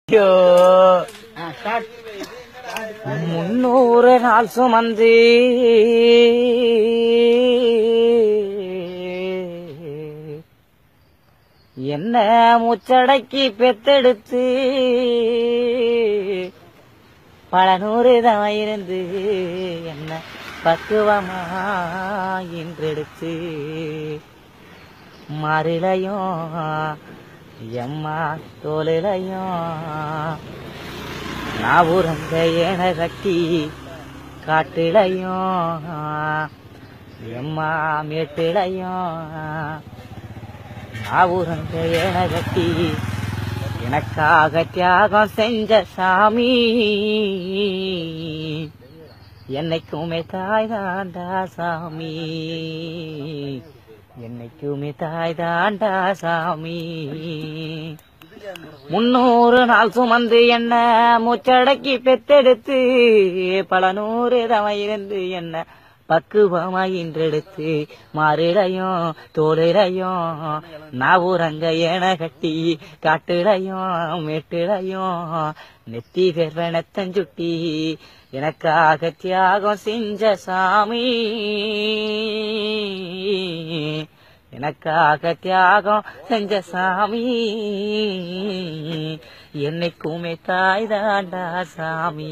ஐயோ முன்னூறு நாள் சுமந்து என்ன மூச்சடக்கி பெத்தெடுத்து பல நூறு தான் இருந்து என்ன பக்குவமா இன்றெடுத்து மறிலையும் எம்மா தோலிலையும் நான் உறங்க ஏன கட்டி காட்டிலையும் எம்மா மேட்டிலையும் நான் உறங்க ஏன கட்டி எனக்காக தியாகம் செஞ்ச சாமி என்னைக்குமே தாய் தாண்டா சாமி என்னைக்குமே தாய் தாண்டா சாமி முன்னூறு நாள் சுமந்து என்ன மூச்சடக்கி பெத்தெடுத்து பல நூறு தவம் இருந்து என்ன பக்குவமா இன்றெடுத்து மாறிடையும் தோளிடையும் நாவூரங்க ஏன கட்டி காட்டிடையும் மேட்டிடையும் நெத்தி கர்வனத்தஞ்சுட்டி எனக்காக தியாகம் செஞ்ச சாமி எனக்காக தியாகம் செஞ்ச சாமி என்னைக்குமே தாய் தாண்டா சாமி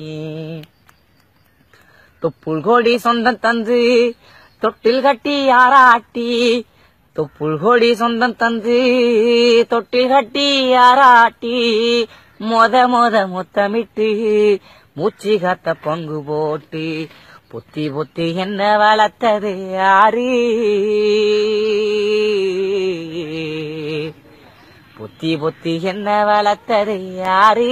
தொப்புள் கோடி சொந்தம் தந்து தொட்டில் கட்டி யாராட்டி தொப்புள் கோடி சொந்தம் தந்து தொட்டில் கட்டி யாராட்டி மொத மொத முத்தமிட்டு மூச்சு காத்த பங்கு போட்டு பொத்தி பொத்தி என்ன வளர்த்தது யாரு பொத்தி பொத்தி என்ன வளர்த்தது யாரு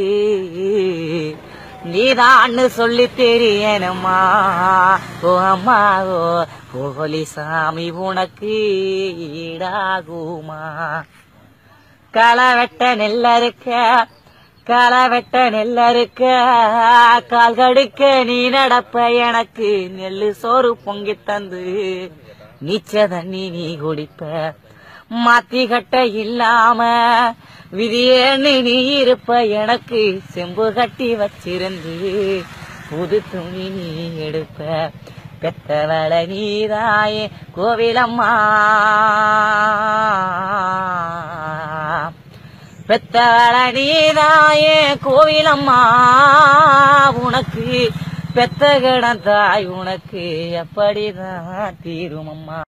நீதான்னு சொல்லி தெரியணுமா ஓ அம்மா ஓ கோலி சாமி உனக்கு ஈடாகுமா களை வெட்ட நெல்ல இருக்க களை வெட்ட நெல்ல இருக்க கால் கடுக்க நீ நடப்ப எனக்கு நெல்லு சோறு பொங்கி தந்து நீச்ச தண்ணி நீ குடிப்ப மாத்தி கட்ட இல்லாம விதியேன்னு நீ இருப்ப எனக்கு செம்பு கட்டி வச்சிருந்து புது துணி நீ எடுப்ப பெத்தவள நீதாயே கோவிலம்மா பெத்தவள நீதாயே கோவிலம்மா உனக்கு பெத்த கிடந்தாய் உனக்கு எப்படிதான் தீருமம்மா